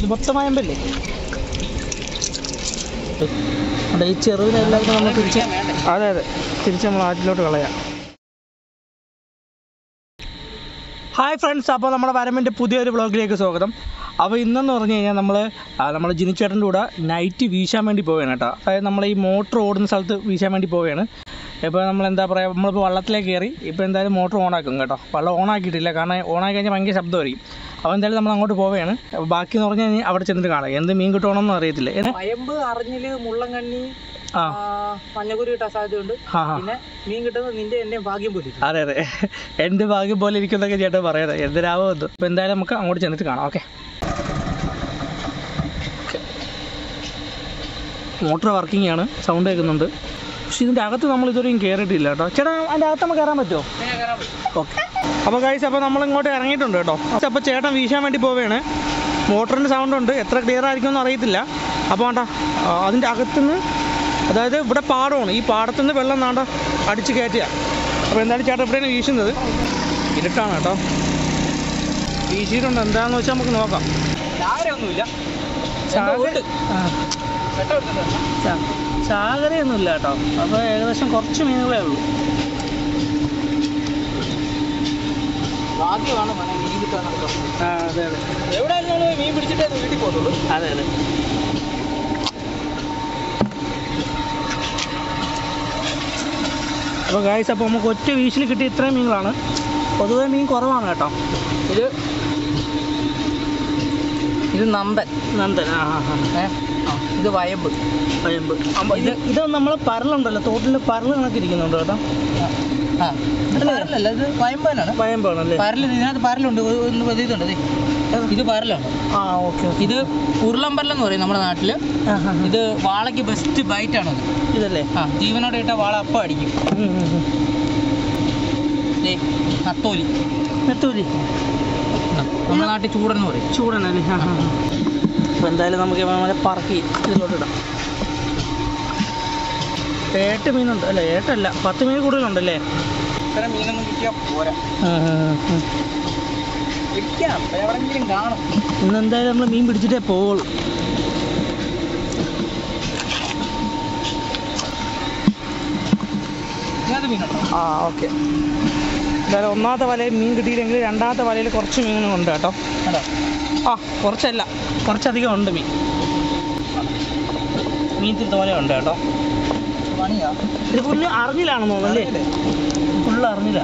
ഇത് മൊത്തം വയമ്പല്ലേ അവിടെ ഈ ചെറുതിനെല്ലാം കൂടെ നമ്മൾ തിരിച്ച് അതെ അതെ തിരിച്ച് നമ്മൾ ആറ്റിലോട്ട് കളയാം ഹായ് ഫ്രണ്ട്സ് അപ്പോൾ നമ്മുടെ വരമ്പിൻ്റെ പുതിയൊരു വ്ളോഗിലേക്ക് സ്വാഗതം അപ്പോൾ ഇന്നെന്ന് പറഞ്ഞു കഴിഞ്ഞാൽ നമ്മൾ നമ്മൾ ജിനിച്ചേട്ടൻ്റെ കൂടെ നൈറ്റ് വീശാൻ വേണ്ടി പോവുകയാണ് കേട്ടോ അതായത് നമ്മൾ ഈ മോട്ടർ ഓടുന്ന സ്ഥലത്ത് വീശാൻ വേണ്ടി പോവുകയാണ് ഇപ്പോൾ നമ്മൾ എന്താ പറയുക നമ്മളിപ്പോൾ വള്ളത്തിലേക്ക് കയറി ഇപ്പോൾ എന്തായാലും മോട്ടർ ഓണാക്കും കേട്ടോ വള്ളം ഓണാക്കിയിട്ടില്ല കാരണം ഓണാക്കി കഴിഞ്ഞാൽ ഭയങ്കര ശബ്ദമായിരിക്കും അപ്പോൾ എന്തായാലും നമ്മൾ അങ്ങോട്ട് പോവുകയാണ് അപ്പോൾ ബാക്കി എന്ന് പറഞ്ഞു കഴിഞ്ഞാൽ അവിടെ ചെന്നിട്ട് കാണാം എന്ത് മീൻ കിട്ടുവാണെന്ന് അറിയത്തില്ല ഏ? വയമ്പ് അറിഞ്ഞില് മുള്ളങ്കണ്ണി ആ മഞ്ഞക്കുരി കിട്ടാൻ സാധ്യതയുണ്ട് ആ ആ പിന്നെ മീൻ കിട്ടുന്നത് നിന്റെ എന്റെ ഭാഗ്യം പോലെ ഇരിക്കും. അതെ അതെ എൻ്റെ ഭാഗ്യം പോലെ ഇരിക്കുന്നൊക്കെ ചേട്ടൻ പറയാതെ എന്തിനാവോ എന്തോ അപ്പോൾ എന്തായാലും നമുക്ക് അങ്ങോട്ട് ചെന്നിട്ട് കാണാം ഓക്കെ മോട്ടർ വർക്കിംഗ് ആണ് സൗണ്ട് കേൾക്കുന്നുണ്ട് പക്ഷെ ഇതിൻ്റെ അകത്ത് നമ്മൾ ഇതുവരെയും കയറിയിട്ടില്ല കേട്ടോ ചേട്ടാ അതിൻ്റെ അകത്ത് നമുക്ക് കയറാൻ പറ്റുമോ പിന്നെ കയറാൻ പറ്റും. ഓക്കെ അപ്പോൾ കാഴ്ച അപ്പോൾ നമ്മൾ ഇങ്ങോട്ട് ഇറങ്ങിയിട്ടുണ്ട് കേട്ടോ അപ്പോൾ ചേട്ടൻ വീശാൻ വേണ്ടി പോവുകയാണ് മോട്ടറിൻ്റെ സൗണ്ട് ഉണ്ട് എത്ര ക്ലിയർ ആയിരിക്കുമെന്ന് അറിയത്തില്ല അപ്പോൾ വേണ്ട അതിൻ്റെ അകത്തുനിന്ന് അതായത് ഇവിടെ പാടമാണ് ഈ പാടത്തുനിന്ന് വെള്ളം നാണ്ട അടിച്ച് കയറ്റുക അപ്പോൾ എന്തായാലും ചേട്ടൻ ഇവിടെയാണ് വീശുന്നത് ഇരുട്ടാണ് കേട്ടോ വീശിയിട്ടുണ്ട് എന്താണെന്ന് വെച്ചാൽ നമുക്ക് നോക്കാം ചാകരയൊന്നുമില്ല ചാകര ആ വെട്ടം എടുത്തിട്ടുണ്ട്. ചാ- ചാകരയൊന്നുമില്ല കേട്ടോ അപ്പോൾ ഏകദേശം കുറച്ച് മീനുകളേ ഉള്ളൂ ഭാഗ്യമാണ് മോനെ മീൻ കിട്ടാന്നൊക്കെ പറഞ്ഞത്. ആ അതെ അതെ എവിടെയായാലും നമ്മള് മീൻ പിടിച്ചിട്ടേ വീട്ടിൽ പോകുള്ളൂ അതെ അതെ അപ്പോൾ ഗായ്സ് അപ്പോൾ നമുക്ക് ഒറ്റ വീശിൽ കിട്ടിയ ഇത്രയും മീനുകളാണ് പൊതുവേ മീൻ കുറവാണ് കേട്ടോ ഇത് ഇത് നന്ദൻ നന്ദൻ ആ ആ ആ ഏ ആ, ഇത് വയമ്പ് വയമ്പ് അപ്പോൾ ഇത് ഇത് നമ്മൾ പരലുണ്ടല്ലോ തോട്ടിൽ പരൽ കണക്കിരിക്കുന്നുണ്ട് കേട്ടോ ആ ഇത് പരലല്ല ഇത് വയമ്പ് തന്നെയാണ് വയമ്പാണല്ലേ പരൽ ഇതിനകത്ത് പരലുണ്ട് ഒരു- ഒരു ഇതുണ്ട് ദേ. ഇത് പരലാണ് ആ ഓക്കെ ഓക്കെ ഇത് ഉരുളമ്പരലെന്ന് പറയും നമ്മുടെ നാട്ടില് ആ ആ ആ. ഇത് വാളയ്ക്ക് ബെസ്റ്റ് ബൈറ്റ് ആണ് ഇതല്ലേ ആ ജീവനോടെ ഇട്ട വാള അപ്പം അടിക്കും ഉം, ഉം, ഉം. ദേ, നത്തോലി നെത്തൂരി ആ, നമ്മുടെ നാട്ടിൽ ചൂടെന്ന് പറയും ചൂടനല്ലേ ആ ആ ആ. അപ്പോൾ എന്തായാലും നമുക്ക് നമ്മളെ പറക്കി ഇതിലോട്ട് ഇടാം ഏട്ട് മീനുണ്ട് അല്ല ഏട്ടല്ല പത്ത് മീൻ കൂടുതലുണ്ടല്ലേ ഇത്ര മീനൊന്നും കിട്ടിയാൽ പോരാ ആ, ആ, ആ. പിടിക്കാം എവിടെങ്കിലും കാണും ഇന്ന് എന്തായാലും നമ്മൾ മീൻ പിടിച്ചിട്ടേ പോവുള്ളൂ ഇതിനകത്ത് മീനുണ്ടോ ആ ഓക്കെ എന്തായാലും ഒന്നാമത്തെ വലയിൽ മീൻ കിട്ടിയില്ലെങ്കിൽ രണ്ടാമത്തെ വലയിൽ കുറച്ച് മീനുണ്ട് കേട്ടോ കേട്ടോ ആ കുറച്ചല്ല കുറച്ചധികം ഉണ്ട് മീൻ മീൻ തിരുത്ത പോലെ ഉണ്ട് കേട്ടോ പണിയാ ഇത് പുല്ല് അറിഞ്ഞിലാണെന്ന് തോന്നുന്നു അല്ലേ ഫുള്ള് അറിഞ്ഞില്ല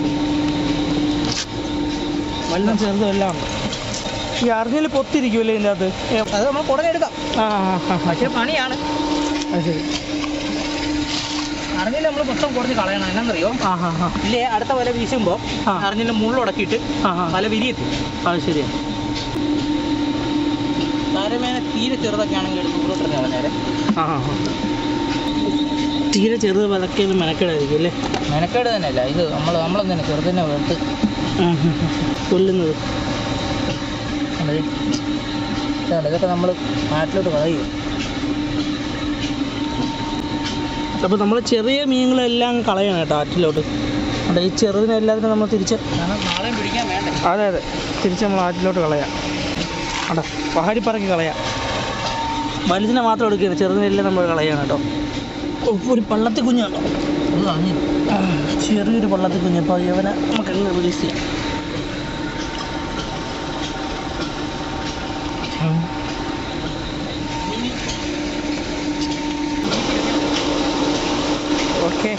വല്ലതും ചെറുതും എല്ലാം ഉണ്ട് ഈ അറിഞ്ഞിൽ പൊത്തിരിക്കുമല്ലേ ഇതിൻ്റെ അകത്ത് ഏ, അത് നമ്മൾ ഉടനെ എടുക്കാം ആ ആ ആ, ആ പക്ഷേ പണിയാണ് അത് ശരി അറിഞ്ഞില്ല നമ്മൾ മൊത്തം കുറച്ച് കളയണം എന്നറിയോ ആ ആ ആ ഇല്ലേ അടുത്ത വല വീശുമ്പോൾ ആ. അറിഞ്ഞില്ല മുള്ളുടക്കിയിട്ട് ആ ആ വല വിരിയെത്തി അത് ശരിയാണ് താരമേന തീരെ ചെറുതൊക്കെ ആണെങ്കിൽ എടുത്ത് ദൂരോട്ട് കളഞ്ഞേരെ ആ ആ ആ. തീരെ ചെറുത് വിലക്കിയത് മെനക്കേടായിരിക്കും അല്ലേ മെനക്കേട് തന്നെയല്ല ഇത് നമ്മൾ നമ്മളെന്തിനാ ചെറുതിനെ എടുത്ത് ഉം, ഉം, ഉം. കൊല്ലുന്നത് കണ്ടത്? ഇതാണ് ഇതൊക്കെ നമ്മൾ നാട്ടിലോട്ട് കളയും അപ്പോൾ നമ്മൾ ചെറിയ മീനുകളെല്ലാം കളയണം കേട്ടോ ആറ്റിലോട്ട് അവിടെ ഈ ചെറുതിനെ എല്ലാത്തിനും നമ്മൾ തിരിച്ച് കാരണം നാളെയും പിടിക്കാൻ വേണ്ടേ അതെ അതെ തിരിച്ച് നമ്മൾ ആറ്റിലോട്ട് കളയാം അടാ പഹാരി പറക്കി കളയാം വലുതിനെ മാത്രം എടുക്കുകയാണ് ചെറുതിനെല്ലാം നമ്മൾ കളയാം കേട്ടോ ഓ, ഒരു പള്ളത്തി കുഞ്ഞുണ്ടോ അത് കളഞ്ഞു ആ, ചെറിയൊരു പള്ളത്തി കുഞ്ഞ് അപ്പോൾ ഇവനെ നമുക്ക് അങ്ങ് റിലീസ് ചെയ്യാം ഉം. ഓക്കെ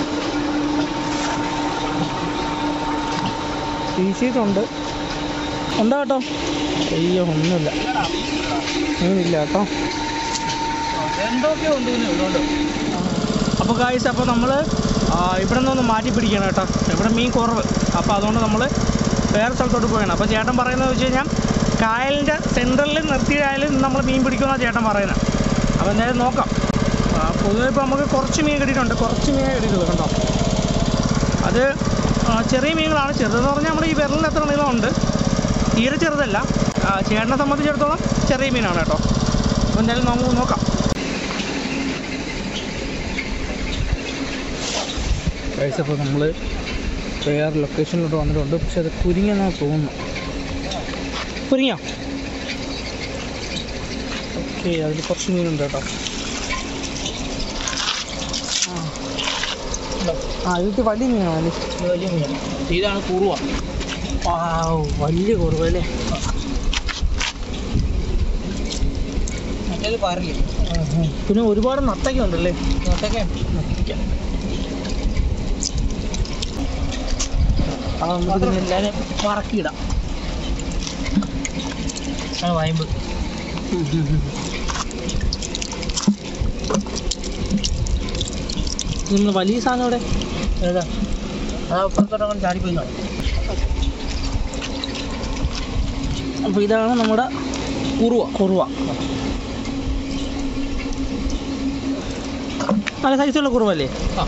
വീശിയിട്ടുണ്ട് ഉണ്ടോ കേട്ടോ അയ്യോ ഒന്നുമില്ല മീനില്ല കേട്ടോ എന്തൊക്കെയോ ഉണ്ട് ഇതിന് ഇതുകൊണ്ട് അപ്പോൾ കായ്സ് അപ്പോൾ നമ്മൾ ഇവിടെ നിന്നൊന്ന് മാറ്റി പിടിക്കണം കേട്ടോ ഇവിടെ മീൻ കുറവ് അപ്പോൾ അതുകൊണ്ട് നമ്മൾ വേറെ സ്ഥലത്തോട്ട് പോവുകയാണ് അപ്പോൾ ചേട്ടൻ പറയുന്നത് വെച്ച് കഴിഞ്ഞാൽ കായലിൻ്റെ സെൻറ്ററിൽ നിർത്തിയായാലും നമ്മൾ മീൻ പിടിക്കുമെന്നാണ് ചേട്ടൻ പറയുന്നത് അപ്പോൾ എന്തായാലും നോക്കാം ആ, പൊതുവെ ഇപ്പോൾ നമുക്ക് കുറച്ച് മീൻ കിട്ടിയിട്ടുണ്ട് കുറച്ച് മീൻ കിട്ടിയിട്ടുള്ളൂ കണ്ടോ അത് ആ, ചെറിയ മീനുകളാണ് ചെറുതെന്ന് പറഞ്ഞാൽ നമ്മുടെ ഈ വിരലിന് എത്ര നീളമുണ്ട് തീരെ ചെറുതല്ല ആ, ചേട്ടനെ സംബന്ധിച്ചിടത്തോളം ചെറിയ മീനാണ് കേട്ടോ അപ്പോൾ എന്തായാലും നമുക്ക് നോക്കാം ഗൈസ് അപ്പോൾ നമ്മൾ വേറെ ലൊക്കേഷനിലോട്ട് വന്നിട്ടുണ്ട് പക്ഷെ അത് കുരിങ്ങെന്നാണ് തോന്നുന്നു കുരിങ്ങോ ഓക്കെ അതിൽ കുറച്ച് മീനുണ്ട് കേട്ടോ ആ. ആ ഇതിൽ വലിയ മീനാണ് ഇത് വലിയ മീനാണ് ഇതാണ് കുറുവ വാവ് വലിയ കുറവ് അല്ലേ മറ്റേത് പാറില്ലേ പിന്നെ ഒരുപാട് നത്തക്ക ഉണ്ടല്ലേ ഇതൊക്കെ ആ നമുക്ക് എല്ലാവരും പറക്കിയിടാം ആണ് വയമ്പ് നമ്മൾ വലിയ സാധനം ഇവിടെ ഏതാ ആ അപ്പുറത്തോട്ടൊക്കെ ചാടിപ്പോയി കാണും അപ്പോൾ ഇതാണ് നമ്മുടെ കുറുവ കുറുവ നല്ല സൈസുള്ള കുറുവല്ലേ ആ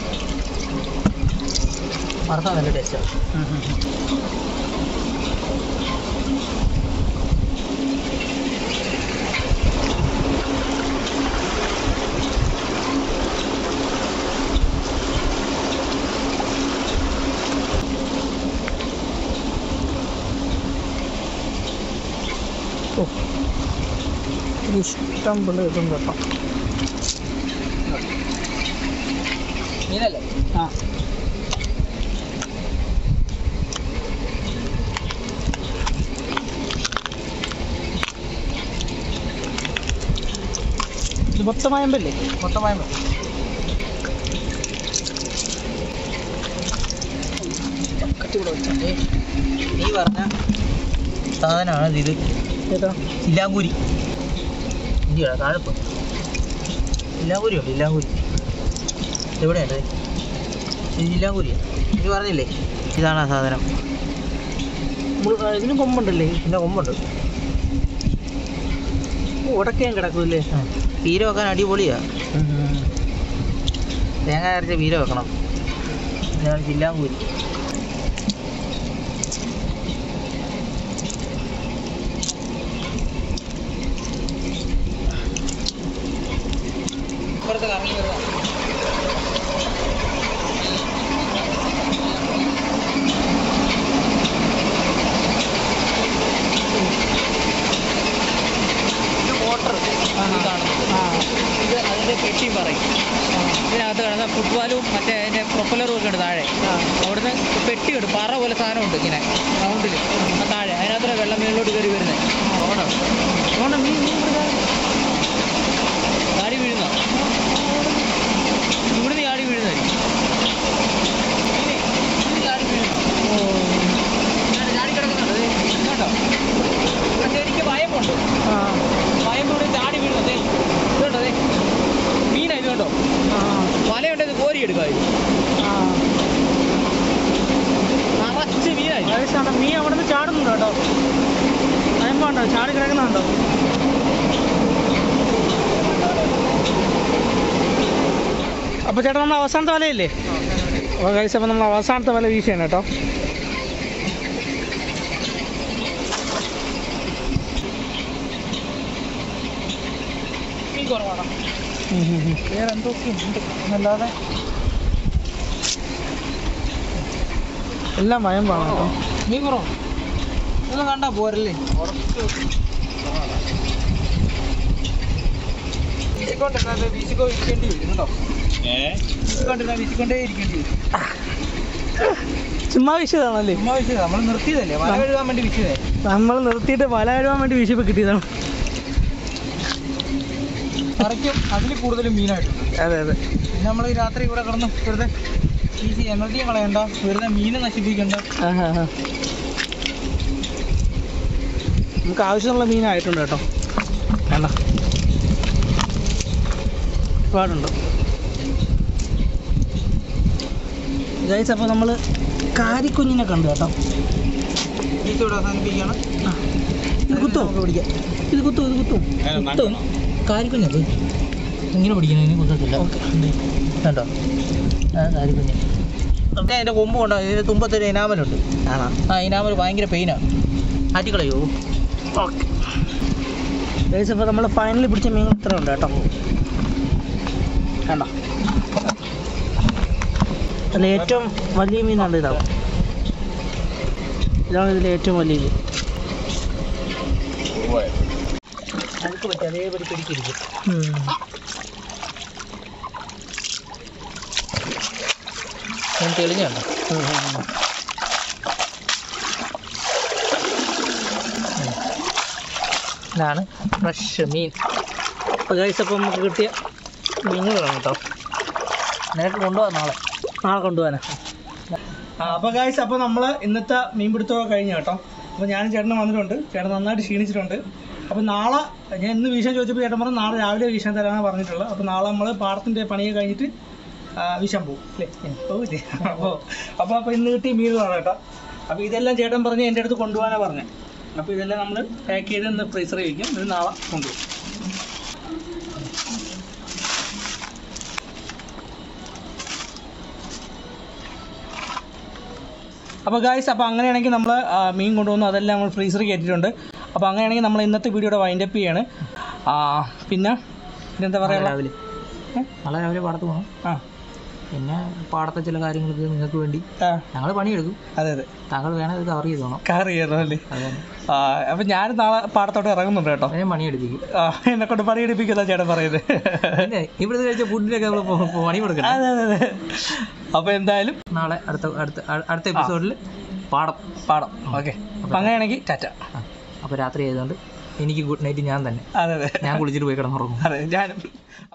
വറുത്താൽ നല്ല ടേസ്റ്റാണ് ഓ ഇത് ഇഷ്ടം പോലെ ഇതും കേട്ടോ മീനല്ലേ ആ ഇത് മൊത്തമായമ്പല്ലേ മൊത്തം വയമ്പ് ഏയ്, നീ പറഞ്ഞ സാധനമാണ് ഇത് ഏതാ ഇല്ലാങ്കൂരി ഇന്ത്യയുടെ താഴെപ്പ് ഇല്ലാങ്കൂരി ഉണ്ട് ഇല്ലാങ്കൂരി എവിടെയുണ്ട് ഇത് ഇല്ലാങ്കൂരിയാ ഇത് പറഞ്ഞില്ലേ ഇതാണ് ആ സാധനം മുൾ- ആ, ഇതിന് കൊമ്പുണ്ടല്ലേ പിന്നെ കൊമ്പുണ്ട് ഉടക്കയും കിടക്കൂല്ലേ പീര വെക്കാൻ അടിപൊളിയാ തേങ്ങ അരച്ച പീര വെക്കണം ഇതാണ് ചില്ലാങ്കൂരി ഇപ്പുറത്ത് കറങ്ങി വരുവാ ഇത് മോട്ടർ കാണുന്നത് ആ ഇത് അതിൻ്റെ പെട്ടിയും പറയും ഇതിനകത്ത് കിടന്ന ഫുട്ബോളും മറ്റേ അതിൻ്റെ പ്രൊപ്പലറും ഒക്കെ ഉണ്ട് താഴെ ആ അവിടുന്ന് പെട്ടി ഉണ്ട് പറ പോലെ സാധനമുണ്ട് ഇങ്ങനെ റൗണ്ടിൽ ആ താഴെ അതിനകത്ത് വെള്ളം മേളിലോട്ട് കയറി വരുന്നത് ഓണം അതുകൊണ്ട് മീൻ മീൻ പിടിക്കാൻ ചാടി വീഴുന്ന ഇവിടുന്ന് ചാടി വീഴുന്നത് ചാടി വീഴുന്നു ഓ ഇതാണ് ചാടി കിടക്കുന്നുണ്ട് ദേ, കേട്ടോ പക്ഷേ എനിക്ക് ഭയമുണ്ട് ആ ഭയമ്പോടെ ചാടി വീഴുന്നത് ദേ, ഇത് കേട്ടോ ദേ. മീനാ ഇത് കേട്ടോ ആ വലയുണ്ട് ഇത് കോരി എടുക്കാം ഇത് ആ നിറച്ച് മീനായി വയസ്സാണ് മീൻ അവിടെ നിന്ന് ചാടുന്നുണ്ട് കേട്ടോ അയമ്പുണ്ടോ ചാടി കിടക്കുന്നുണ്ടോ അപ്പോൾ ചേട്ടാ നമ്മൾ അവസാനത്തെ വലയില്ലേ അപ്പോൾ കഴിച്ച അപ്പോൾ നമ്മൾ അവസാനത്തെ വല വീശിയാണ് കേട്ടോ മീൻ കുറവാണോ ഉം ഉം ഉം. വേറെ എന്തൊക്കെയുണ്ട് എന്നല്ലാതെ എല്ലാം വയമ്പാണ് കേട്ടോ മീൻ കുറവ് ഒന്നും കണ്ടാ പോരല്ലേ വീശിക്കൊണ്ടിരുന്നാൽ വീശിക്കോ ഇരിക്കേണ്ടി വരും കേട്ടോ വീശിക്കൊണ്ടിരുന്നാൽ വീശിക്കൊണ്ടേ ഇരിക്കേണ്ടി വരും ചുമ്മാ വീശിയതാണല്ലേ ചുമ്മാ വീശിയതാ നമ്മൾ നിർത്തിയതല്ലേ വല കഴുകാൻ വേണ്ടി വീശിയതേ നമ്മൾ നിർത്തിയിട്ട് വല കഴുകാൻ വേണ്ടി വീശിയപ്പോൾ കിട്ടിയതാണ് കറയ്ക്കും അതിൽ കൂടുതലും മീനായിട്ടുണ്ട് അതെ അതെ പിന്നെ നമ്മൾ ഈ രാത്രി ഇവിടെ കിടന്ന് വെറുതെ വീശി എനർജിയും കളയണ്ട വെറുതെ മീനെ നശിപ്പിക്കണ്ട ആഹാ, ആഹാ. നമുക്ക് ആവശ്യമുള്ള മീനായിട്ടുണ്ട് കേട്ടോ വേണ്ട ഒരുപാടുണ്ട് ഗൈസ് അപ്പോൾ നമ്മൾ കാരിക്കുഞ്ഞിനെ കണ്ടു കേട്ടോ വീശി ഇവിടെ അവസാനിപ്പിക്കുകയാണ് ആ. ഇത് കുത്തോ നമുക്ക് പിടിക്കാം ഇത് കുത്തോ ഇത് കുത്തോ കുത്തും കാരിക്കുഞ്ഞത് ഇങ്ങനെ പിടിക്കണം ഇനി കുത്തത്തില്ല ഓക്കെ കണ്ടോ ആ കാരിക്കുഞ്ഞ് നമുക്ക് അതിൻ്റെ കൊമ്പ് കൊണ്ടോ ഇതിൻ്റെ തുമ്പത്തൊരു ഇനാമലുണ്ട് ആണോ ആ ഇനാമൽ ഭയങ്കര പെയിനാണ് ആറ്റിക്കളയോ ഓക്കെ ഗൈസ് അപ്പോൾ നമ്മൾ ഫൈനലി പിടിച്ച മീൻ ഇത്ര ഉണ്ട് കേട്ടോ കണ്ടോ അതിൽ ഏറ്റവും വലിയ മീനാണ് ഇതാണ് ഇതാണ് ഇതിലെ ഏറ്റവും വലിയ മീൻ നമുക്ക് പറ്റും അതേപടി പിടിക്കിരിക്കും ഞാൻ തെളിഞ്ഞുണ്ടോ ഇതാണ് ഫ്രഷ് മീൻ അപ്പോൾ ഗൈസ് അപ്പോൾ നമുക്ക് കിട്ടിയ മീനുകളാണ് കേട്ടോ നിനക്ക് കൊണ്ടുപോകാം നാളെ നാളെ കൊണ്ടുപോകാനാ അപ്പോൾ ഗൈസ് അപ്പോൾ നമ്മൾ ഇന്നത്തെ മീൻ പിടുത്തമൊക്കെ കഴിഞ്ഞു കേട്ടോ അപ്പോൾ ഞാനും ചേട്ടനും വന്നിട്ടുണ്ട് ചേട്ടൻ നന്നായിട്ട് ക്ഷീണിച്ചിട്ടുണ്ട് അപ്പോൾ നാളെ ഞാൻ ഇന്ന് വീശാൻ ചോദിച്ചപ്പോൾ ചേട്ടൻ പറഞ്ഞു നാളെ രാവിലെ വീശാൻ തരാനാണ് പറഞ്ഞിട്ടുള്ളത് അപ്പോൾ നാളെ നമ്മൾ പാടത്തിൻ്റെ പണിയൊക്കെ കഴിഞ്ഞിട്ട് ആ, വീശാൻ പോകും അല്ലേ പോകില്ലേ അപ്പോൾ അപ്പോൾ അപ്പോൾ ഇന്ന് കിട്ടിയ മീനുകളാണ് കേട്ടോ അപ്പോൾ ഇതെല്ലാം ചേട്ടൻ പറഞ്ഞ് എൻ്റെ അടുത്ത് കൊണ്ടുപോകാനാണ് പറഞ്ഞത് അപ്പോൾ ഇതെല്ലാം നമ്മൾ പാക്ക് ചെയ്ത് ഇന്ന് ഫ്രീസറിൽ വയ്ക്കും ഇത് നാളെ കൊണ്ടുപോകും അപ്പോൾ ഗായ്സ് അപ്പോൾ അങ്ങനെയാണെങ്കിൽ നമ്മൾ മീൻ കൊണ്ടുവന്നു അതെല്ലാം നമ്മൾ ഫ്രീസറിൽ കയറ്റിയിട്ടുണ്ട് അപ്പോൾ അങ്ങനെയാണെങ്കിൽ നമ്മൾ ഇന്നത്തെ വീഡിയോയുടെ വൈൻഡപ്പ് ചെയ്യാണ് ആ, പിന്നെ പിന്നെന്താ നാളെ പറയുക രാവിലെ ഏ? നാളെ രാവിലെ പാടത്ത് പോകണം ആ പിന്നെ പാടത്തെ ചില കാര്യങ്ങൾക്ക് നിങ്ങൾക്ക് വേണ്ടി ആ ഞങ്ങൾ പണിയെടുക്കും അതെ അതെ താങ്കൾ വേണേ ഇത് കവർ ചെയ്ത് പോകണം കാർ കയറണം അല്ലേ അതുകൊണ്ട് ആ അപ്പം ഞാൻ നാളെ പാടത്തോട്ട് ഇറങ്ങുന്നുണ്ട് കേട്ടോ അതിനെ പണിയെടുപ്പിക്കും ആ എന്നെ കൊണ്ട് പണിയെടുപ്പിക്കുന്ന ചേട്ടൻ പറയുന്നത് പിന്നെ ഇവിടുന്ന് കഴിച്ച ഫുഡിനൊക്കെ നമ്മൾ പണി കൊടുക്കണം അതെ അതെ അതെ അപ്പോൾ എന്തായാലും നാളെ അടുത്ത അടുത്ത അടുത്ത എപ്പിസോഡിൽ പാടം പാടം ഓക്കെ അപ്പം അങ്ങനെയാണെങ്കിൽ ടാറ്റ അപ്പോൾ രാത്രി ആയതുകൊണ്ട് എനിക്ക് ഗുഡ് നൈറ്റ് ഞാൻ തന്നെ അതെ അതെ ഞാൻ കുളിച്ചിട്ട് പോയി കിടന്നുറങ്ങും അതെ ഞാനും